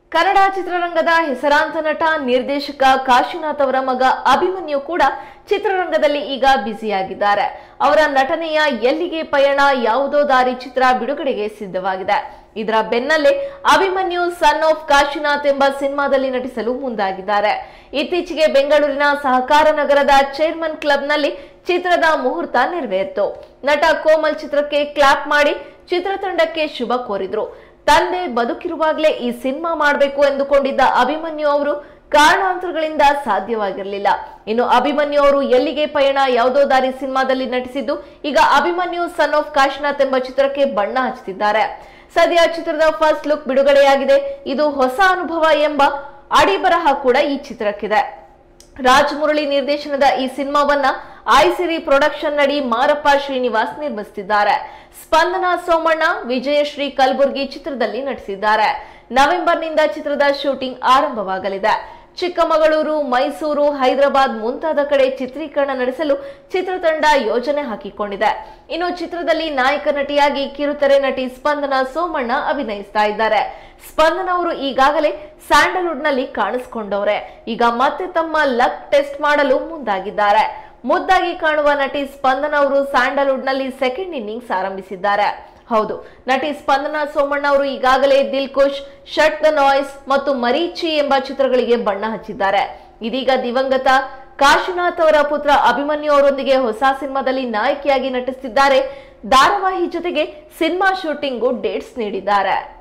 ಕನ್ನಡ ಚಿತ್ರರಂಗದ ಹೆಸರಾಂತ ನಟ ನಿರ್ದೇಶಕ ಕಾಶಿನಾಥ್ ಅವರ ಮಗ ಅಭಿಮನ್ಯು ಕೂಡ ಚಿತ್ರರಂಗದಲ್ಲಿ ಈಗ ಬ್ಯುಸಿಯಾಗಿದ್ದಾರೆ ಅವರ ನಟನೆಯ ಎಲ್ಲಿಗೆ ಪಯಣ ಯಾವುದೋ ದಾರಿ ಚಿತ್ರ ಬಿಡುಗಡೆಗೆ ಸಿದ್ಧವಾಗಿದೆ ಇದರ ಬೆನ್ನಲ್ಲೇ ಅಭಿಮನ್ಯು ಸನ್ ಆಫ್ ಕಾಶಿನಾಥ್ ಎಂಬ ಸಿನಿಮಾದಲ್ಲಿ ನಟಿಸಲು ಮುಂದಾಗಿದ್ದಾರೆ ಇತ್ತೀಚೆಗೆ ಬೆಂಗಳೂರಿನ ಸಹಕಾರ ನಗರದ ಚೇರ್ಮನ್ ಕ್ಲಬ್ನಲ್ಲಿ ಚಿತ್ರದ ಮುಹೂರ್ತ ನೆರವೇರಿತು ನಟ ಕೋಮಲ್ ಚಿತ್ರಕ್ಕೆ ಕ್ಲಾಪ್ ಮಾಡಿ ಚಿತ್ರತಂಡಕ್ಕೆ ಶುಭ ಕೋರಿದ್ರು ತಂದೆ ಬದುಕಿರುವಾಗಲೇ ಈ ಸಿನಿಮಾ ಮಾಡಬೇಕು ಎಂದುಕೊಂಡಿದ್ದ ಅಭಿಮನ್ಯು ಅವರು ಕಾರಣಾಂತರಗಳಿಂದ ಸಾಧ್ಯವಾಗಿರಲಿಲ್ಲ ಇನ್ನು ಅಭಿಮನ್ಯು ಅವರು ಎಲ್ಲಿಗೆ ಪಯಣ ಯಾವುದೋ ದಾರಿ ಸಿನಿಮಾದಲ್ಲಿ ನಟಿಸಿದ್ದು ಈಗ ಅಭಿಮನ್ಯು ಸನ್ ಆಫ್ ಕಾಶಿನಾಥ್ ಎಂಬ ಚಿತ್ರಕ್ಕೆ ಬಣ್ಣ ಹಚ್ಚುತ್ತಿದ್ದಾರೆ ಸದ್ಯ ಚಿತ್ರದ ಫಸ್ಟ್ ಲುಕ್ ಬಿಡುಗಡೆಯಾಗಿದೆ ಇದು ಹೊಸ ಅನುಭವ ಎಂಬ ಅಡಿಬರಹ ಕೂಡ ಈ ಚಿತ್ರಕ್ಕಿದೆ ರಾಜ್ ಮುರಳಿ ನಿರ್ದೇಶನದ ಈ ಸಿನಿಮಾವನ್ನ ಐಸಿರಿ ಪ್ರೊಡಕ್ಷನ್ ನಡಿ ಮಾರಪ್ಪ ಶ್ರೀನಿವಾಸ್ ನಿರ್ಮಿಸುತ್ತಿದ್ದಾರೆ ಸ್ಪಂದನ ಸೋಮಣ್ಣ ವಿಜಯಶ್ರೀ ಕಲಬುರ್ಗಿ ಚಿತ್ರದಲ್ಲಿ ನಟಿಸಿದ್ದಾರೆ ನವೆಂಬರ್ನಿಂದ ಚಿತ್ರದ ಶೂಟಿಂಗ್ ಆರಂಭವಾಗಲಿದೆ ಚಿಕ್ಕಮಗಳೂರು ಮೈಸೂರು ಹೈದರಾಬಾದ್ ಮುಂತಾದ ಕಡೆ ಚಿತ್ರೀಕರಣ ನಡೆಸಲು ಚಿತ್ರತಂಡ ಯೋಜನೆ ಹಾಕಿಕೊಂಡಿದೆ ಇನ್ನು ಚಿತ್ರದಲ್ಲಿ ನಾಯಕ ನಟಿಯಾಗಿ ಕಿರುತೆರೆ ನಟಿ ಸ್ಪಂದನ ಸೋಮಣ್ಣ ಅಭಿನಯಿಸ್ತಾ ಇದ್ದಾರೆ ಸ್ಪಂದನ ಅವರು ಈಗಾಗಲೇ ಸ್ಯಾಂಡಲ್ವುಡ್ ನಲ್ಲಿ ಕಾಣಿಸ್ಕೊಂಡವ್ರೆ ಈಗ ಮತ್ತೆ ತಮ್ಮ ಲಕ್ ಟೆಸ್ಟ್ ಮಾಡಲು ಮುಂದಾಗಿದ್ದಾರೆ ಮುದ್ದಾಗಿ ಕಾಣುವ ನಟಿ ಸ್ಪಂದನ ಅವರು ಸ್ಯಾಂಡಲ್ವುಡ್ ನಲ್ಲಿ ಸೆಕೆಂಡ್ ಇನ್ನಿಂಗ್ಸ್ ಆರಂಭಿಸಿದ್ದಾರೆ ಹೌದು ನಟಿ ಸ್ಪಂದನ ಸೋಮಣ್ಣ ಅವರು ಈಗಾಗಲೇ Dil Khush shut the noise ಮತ್ತು ಮರೀಚಿ ಎಂಬ ಚಿತ್ರಗಳಿಗೆ ಬಣ್ಣ ಹಚ್ಚಿದ್ದಾರೆ ಇದೀಗ ದಿವಂಗತ ಕಾಶಿನಾಥ್ ಅವರ ಪುತ್ರ ಅಭಿಮನ್ಯು ಅವರೊಂದಿಗೆ ಹೊಸ ಸಿನಿಮಾದಲ್ಲಿ ನಾಯಕಿಯಾಗಿ ನಟಿಸುತ್ತಿದ್ದಾರೆ ಧಾರಾವಾಹಿ ಜೊತೆಗೆ ಸಿನಿಮಾ ಶೂಟಿಂಗು ಡೇಟ್ಸ್ ನೀಡಿದ್ದಾರೆ